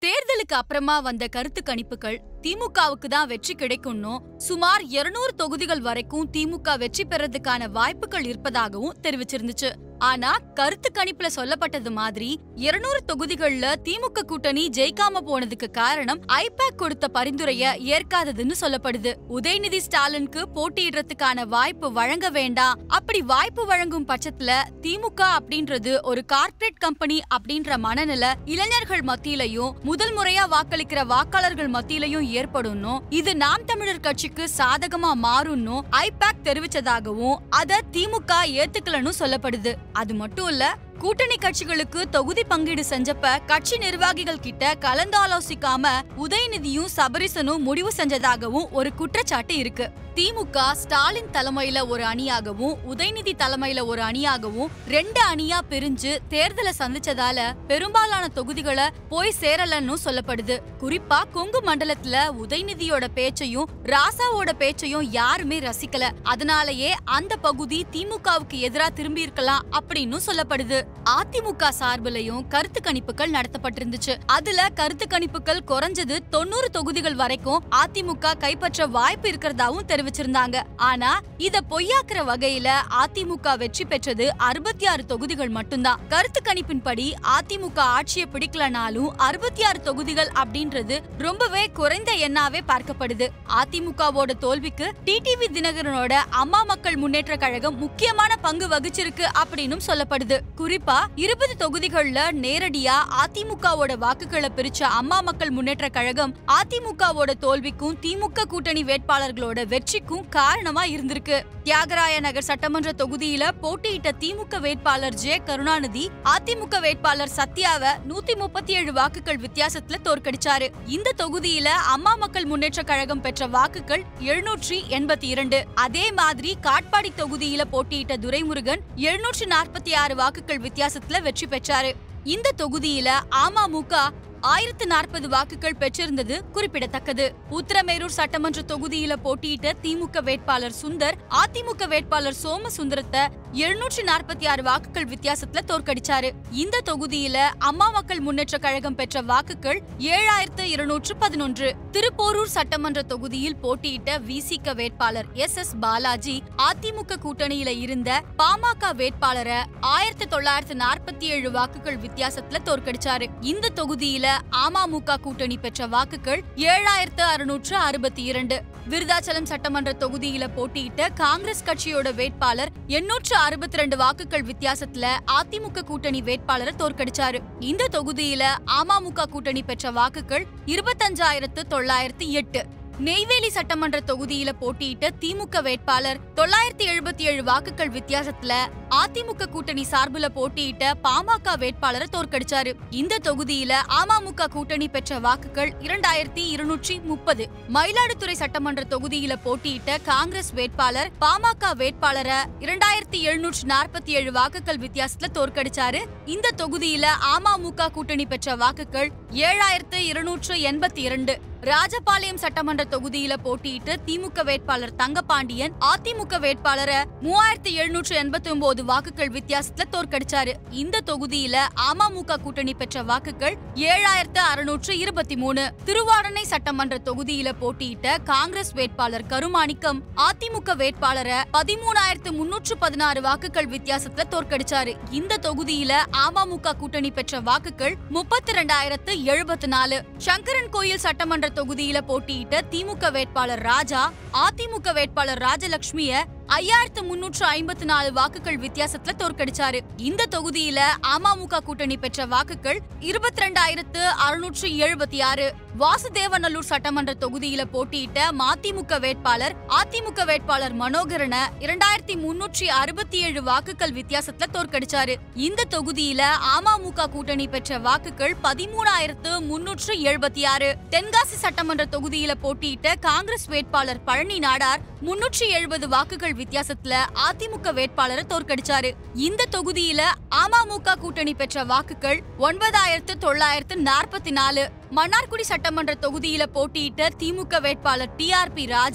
தேர்தலுக்கு அப்புறமா வந்த கருத்து கணிப்புகள் திமுகவுக்கு தான் வெற்றி கிடைக்கும்னு சுமார் 200 தொகுதிகள் வரைக்கும் திமுக வெற்றி பெறதுக்கான வாய்ப்புகள் இருப்பதாகவும் தெரிவிச்சிருந்துச்சு ஆனா கருத்து கணிப்புல சொல்லப்பட்டது மாதிரி 200 தொகுதிகள்ல திமுக கூட்டணி ஜெயிக்காம போனதுக்கு காரணம் ஐபேக் கொடுத்த பரிந்துரைய ஏற்காததுன்னு சொல்லப்படுது உதயநிதி ஸ்டாலினுக்கு போட்டியிடுறதுக்கான வாய்ப்பு வழங்க வேண்டாம் அப்படி வாய்ப்பு வழங்கும் பட்சத்துல திமுக அப்படின்றது ஒரு கார்ப்பரேட் கம்பெனி அப்படின்ற மனநிலை இளைஞர்கள் மத்தியிலையும் முதல் முறையா வாக்களிக்கிற வாக்காளர்கள் மத்தியிலையும் ஏற்படும்னும் இது நாம் தமிழர் கட்சிக்கு சாதகமா மாறும்னும் ஐபேக் தெரிவிச்சதாகவும் அத திமுக ஏத்துக்கலன்னு சொல்லப்படுது அது மட்டும் இல்ல கூட்டணி கட்சிகளுக்கு தொகுதி பங்கீடு செஞ்சப்ப கட்சி நிர்வாகிகள் கிட்ட கலந்தாலோசிக்காம உதயநிதியும் சபரிசனும் முடிவு செஞ்சதாகவும் ஒரு குற்றச்சாட்டு இருக்கு திமுக ஸ்டாலின் தலைமையில ஒரு அணியாகவும் உதயநிதி தலைமையில ஒரு அணியாகவும் ரெண்டு அணியா பிரிஞ்சு தேர்தலை சந்திச்சதால பெரும்பாலான தொகுதிகளை போய் சேரலன்னு சொல்லப்படுது குறிப்பா கொங்கு மண்டலத்துல உதயநிதியோட பேச்சையும் ராசாவோட பேச்சையும் யாருமே ரசிக்கல அதனாலயே அந்த பகுதி திமுகவுக்கு எதிரா திரும்பி இருக்கலாம் அப்படின்னு சொல்லப்படுது அதிமுக சார்பிலையும் கருத்து கணிப்புகள் நடத்தப்பட்டிருந்துச்சு அதுல கருத்து கணிப்புகள் குறைஞ்சது தொண்ணூறு தொகுதிகள் வரைக்கும் அதிமுக கைப்பற்ற வாய்ப்பு இருக்கிறதாவும் தெரிவிச்சிருந்தாங்க ஆனா இத பொய்யாக்குற வகையில அதிமுக வெற்றி பெற்றது அறுபத்தி ஆறு தொகுதிகள் மட்டும்தான் கருத்து கணிப்பின்படி அதிமுக ஆட்சியை பிடிக்கலனாலும் அறுபத்தி ஆறு தொகுதிகள் அப்படின்றது ரொம்பவே குறைந்த எண்ணாவே பார்க்கப்படுது அதிமுகவோட தோல்விக்கு டிடிவி தினகரனோட அம்மா மக்கள் முன்னேற்ற கழகம் முக்கியமான பங்கு வகிச்சிருக்கு அப்படின்னும் சொல்லப்படுது குறிப்பா இருபது தொகுதிகள்ல நேரடியா அதிமுகவோட வாக்குகளை பிரிச்ச அம்மா மக்கள் முன்னேற்ற கழகம் அதிமுகவோட தோல்விக்கும் திமுக கூட்டணி வேட்பாளர்களோட வெற்றிக்கும் காரணமா இருந்திருக்கு தியாகராய நகர் சட்டமன்ற தொகுதியில போட்டியிட்ட திமுக வேட்பாளர் ஜே கருணாநிதி அதிமுக வேட்பாளர் சத்யாவை நூத்தி முப்பத்தி ஏழு வாக்குகள் வித்தியாசத்துல தோற்கடிச்சாரு இந்த தொகுதியில அம்மா மக்கள் முன்னேற்ற கழகம் பெற்ற வாக்குகள் எழுநூற்றி எண்பத்தி இரண்டு அதே மாதிரி காட்பாடி தொகுதியில போட்டியிட்ட துரைமுருகன் எழுநூற்றி நாற்பத்தி ஆறு வாக்குகள் வித்தியாசத்துல வெற்றி பெற்றாரு இந்த தொகுதியில அமமுக ஆயிரத்து நாற்பது வாக்குகள் பெற்றிருந்தது குறிப்பிடத்தக்கது உத்தரமேரூர் சட்டமன்ற தொகுதியில போட்டியிட்ட திமுக வேட்பாளர் சுந்தர் அதிமுக வேட்பாளர் சோமசுந்தரத்தை எழுநூற்றி நாற்பத்தி ஆறு வாக்குகள் வித்தியாசத்துல தோற்கடிச்சாரு இந்த தொகுதியில அம்மா மக்கள் முன்னேற்ற கழகம் பெற்ற வாக்குகள் ஏழாயிரத்து இருநூற்று பதினொன்று திருப்போரூர் சட்டமன்ற தொகுதியில் போட்டியிட்ட விசிக வேட்பாளர் எஸ் எஸ் பாலாஜி அதிமுக கூட்டணியில இருந்த பாமக வேட்பாளரை ஆயிரத்தி தொள்ளாயிரத்து நாற்பத்தி ஏழு வாக்குகள் வித்தியாசத்துல தோற்கடிச்சாரு இந்த தொகுதியில அமமுக கூட்டணி பெற்ற வாக்குகள் ஏழாயிரத்து அறுநூற்று அறுபத்தி இரண்டு விருதாச்சலம் சட்டமன்ற தொகுதியில போட்டியிட்ட காங்கிரஸ் கட்சியோட வேட்பாளர் எண்ணூற்று அறுபத்தி ரெண்டு வாக்குகள் வித்தியாசத்துல அதிமுக கூட்டணி வேட்பாளரை தோற்கடிச்சாரு இந்த தொகுதியில அமமுக கூட்டணி பெற்ற வாக்குகள் இருபத்தஞ்சாயிரத்து தொள்ளாயிரத்து எட்டு நெய்வேலி சட்டமன்ற தொகுதியில போட்டியிட்ட திமுக வேட்பாளர் தொள்ளாயிரத்தி எழுபத்தி ஏழு வாக்குகள் வித்தியாசத்துல அதிமுக கூட்டணி சார்புல போட்டியிட்ட பாமக வேட்பாளரை தோற்கடிச்சாரு இந்த தொகுதியில அமமுக கூட்டணி பெற்ற வாக்குகள் இரண்டாயிரத்தி இருநூற்றி முப்பது மயிலாடுதுறை சட்டமன்ற தொகுதியில போட்டியிட்ட காங்கிரஸ் வேட்பாளர் பாமக வேட்பாளரை இரண்டாயிரத்தி எழுநூற்று நாற்பத்தி ஏழு வாக்குகள் வித்தியாசத்துல தோற்கடிச்சாரு இந்த தொகுதியில அமமுக கூட்டணி பெற்ற வாக்குகள் ஏழாயிரத்து இருநூற்று எண்பத்தி இரண்டு ராஜபாளையம் சட்டமன்ற தொகுதியில போட்டியிட்ட திமுக வேட்பாளர் தங்கபாண்டியன் அதிமுக வேட்பாளரை மூவாயிரத்தி எழுநூற்று எண்பத்தி ஒன்பது வாக்குகள் வித்தியாசத்துல தோற்கடிச்சாரு இந்த தொகுதியில அமமுக கூட்டணி பெற்ற வாக்குகள் ஏழாயிரத்து அறுநூற்று இருபத்தி மூணு திருவாரணை சட்டமன்ற தொகுதியில போட்டியிட்ட காங்கிரஸ் வேட்பாளர் கருமாணிக்கம் அதிமுக வேட்பாளரை பதிமூணாயிரத்து முன்னூற்று பதினாறு வாக்குகள் வித்தியாசத்துல தோற்கடிச்சாரு இந்த தொகுதியில அமமுக கூட்டணி பெற்ற வாக்குகள் முப்பத்தி ரெண்டாயிரத்து எழுபத்தி நாலு சங்கரன் கோயில் சட்டமன்ற தொகுதியில போட்டியிட்ட திமுக வேட்பாளர் ராஜா அதிமுக வேட்பாளர் ராஜலட்சுமிய ஐயாயிரத்து முன்னூற்று ஐம்பத்தி நாலு வாக்குகள் வித்தியாசத்துல தோற்கடிச்சாரு இந்த தொகுதியில அமமுக கூட்டணி பெற்ற வாக்குகள் இருபத்தி ரெண்டாயிரத்து அறுநூற்று எழுபத்தி ஆறு வாசுதேவநல்லூர் சட்டமன்ற தொகுதியில போட்டியிட்ட மதிமுக வேட்பாளர் அதிமுக வேட்பாளர் மனோகரனை இரண்டாயிரத்தி முன்னூற்றி அறுபத்தி ஏழு வாக்குகள் வித்தியாசத்துல தோற்கடிச்சாரு இந்த தொகுதியில அமமுக கூட்டணி பெற்ற வாக்குகள் பதிமூணாயிரத்து முன்னூற்று எழுபத்தி ஆறு தென்காசி சட்டமன்ற தொகுதியில போட்டியிட்ட காங்கிரஸ் வேட்பாளர் பழனி நாடார் முன்னூற்றி எழுபது வாக்குகள் வித்தியாசத்துல அதிமுக வேட்பாளரை தோற்கடிச்சாரு இந்த தொகுதியில அமமுக கூட்டணி பெற்ற வாக்குகள் ஒன்பதாயிரத்து தொள்ளாயிரத்து நாற்பத்தி நாலு மன்னார்குடி சட்டமன்ற தொகுதியில போட்டியிட்ட திமுக வேட்பாளர் டிஆர்பி ராஜா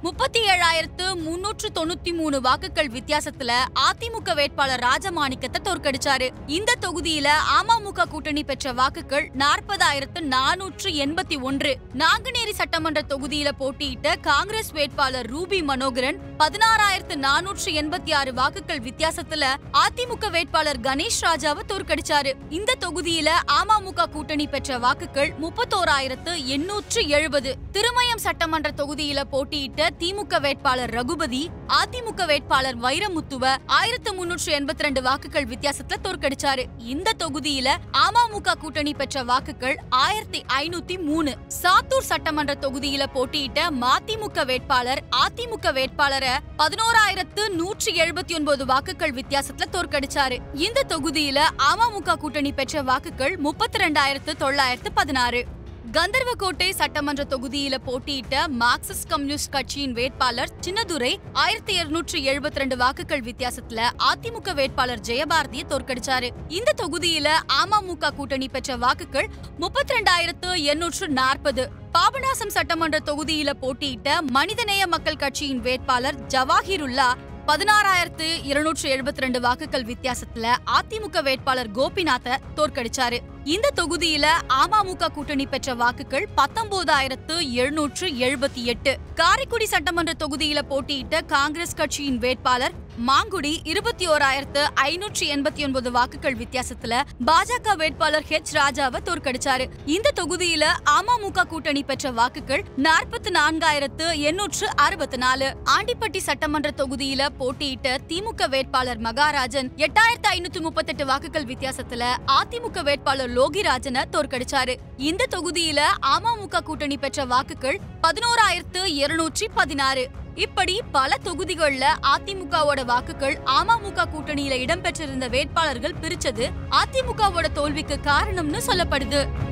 முப்பத்தி ஏழாயிரத்து முன்னூற்று தொண்ணூத்தி மூணு வாக்குகள் வித்தியாசத்துல அதிமுக வேட்பாளர் ராஜமாணிக்கத்தை தோற்கடிச்சாரு இந்த தொகுதியில அமமுக கூட்டணி பெற்ற வாக்குகள் நாற்பதாயிரத்து நானூற்று எண்பத்தி ஒன்று நாங்குநேரி சட்டமன்ற தொகுதியில போட்டியிட்ட காங்கிரஸ் வேட்பாளர் ரூபி மனோகரன் பதினாறாயிரத்து நானூற்று எண்பத்தி ஆறு வாக்குகள் வித்தியாசத்துல அதிமுக வேட்பாளர் கணேஷ் ராஜாவை தோற்கடிச்சாரு இந்த தொகுதியில அமமுக கூட்டணி பெற்ற வாக்குகள் முப்பத்தோராயிரத்து எண்ணூற்று எழுபது திருமயம் சட்டமன்ற தொகுதியில போட்டியிட்ட திமுக வேட்பாளர் ரகுபதி அதிமுக வேட்பாளர் வைரமுத்துவ ஆயிரத்து முன்னூற்று எண்பத்தி ரெண்டு வாக்குகள் வித்தியாசத்துல தோற்கடிச்சாரு இந்த தொகுதியில அமமுக கூட்டணி பெற்ற வாக்குகள் ஆயிரத்தி ஐநூத்தி மூணு சாத்தூர் சட்டமன்ற தொகுதியில போட்டியிட்ட மதிமுக வேட்பாளர் அதிமுக வேட்பாளரை பதினோராயிரத்து நூற்றி எழுபத்தி ஒன்பது வாக்குகள் வித்தியாசத்துல தோற்கடிச்சாரு இந்த தொகுதியில அமமுக கூட்டணி பெற்ற வாக்குகள் முப்பத்தி ரெண்டாயிரத்து தொள்ளாயிரத்து பதினாறு கந்தர்வக்கோட்டை சட்டமன்ற தொகுதியில போட்டியிட்ட மார்க்சிஸ்ட் கம்யூனிஸ்ட் கட்சியின் வேட்பாளர் சின்னதுரை ஆயிரத்தி இருநூற்று எழுபத்தி ரெண்டு வாக்குகள் வித்தியாசத்துல அதிமுக வேட்பாளர் ஜெயபாரதியை தோற்கடிச்சாரு இந்த தொகுதியில அமமுக கூட்டணி பெற்ற வாக்குகள் முப்பத்தி ரெண்டாயிரத்து எண்ணூற்று நாற்பது பாபநாசம் சட்டமன்ற தொகுதியில போட்டியிட்ட மனிதநேய மக்கள் கட்சியின் வேட்பாளர் ஜவாஹிருல்லா பதினாறாயிரத்து இருநூற்று எழுபத்தி ரெண்டு வாக்குகள் வித்தியாசத்துல அதிமுக வேட்பாளர் கோபிநாத்த தோற்கடிச்சாரு இந்த தொகுதியில அமமுக கூட்டணி பெற்ற வாக்குகள் பத்தொன்பதாயிரத்து எழுநூற்று எழுபத்தி எட்டு காரைக்குடி சட்டமன்ற தொகுதியில போட்டியிட்ட காங்கிரஸ் கட்சியின் வேட்பாளர் மாங்குடி இருபத்தி ஓராயிரத்து ஐநூற்றி எண்பத்தி ஒன்பது வாக்குகள் வித்தியாசத்துல பாஜக வேட்பாளர் ஹெச் ராஜாவை தோற்கடிச்சாரு இந்த தொகுதியில அமமுக கூட்டணி பெற்ற வாக்குகள் நாற்பத்தி நான்காயிரத்து எண்ணூற்று அறுபத்தி நாலு ஆண்டிப்பட்டி சட்டமன்ற தொகுதியில போட்டியிட்ட திமுக வேட்பாளர் மகாராஜன் எட்டாயிரத்து ஐநூத்தி முப்பத்தெட்டு வாக்குகள் வித்தியாசத்துல அதிமுக வேட்பாளர் லோகிராஜனை தோற்கடிச்சாரு இந்த தொகுதியில அமமுக கூட்டணி பெற்ற வாக்குகள் பதினோராயிரத்து இருநூற்றி பதினாறு இப்படி பல தொகுதிகள்ல அதிமுகவோட வாக்குகள் அமமுக கூட்டணியில இடம்பெற்றிருந்த வேட்பாளர்கள் பிரிச்சது அதிமுகவோட தோல்விக்கு காரணம்னு சொல்லப்படுது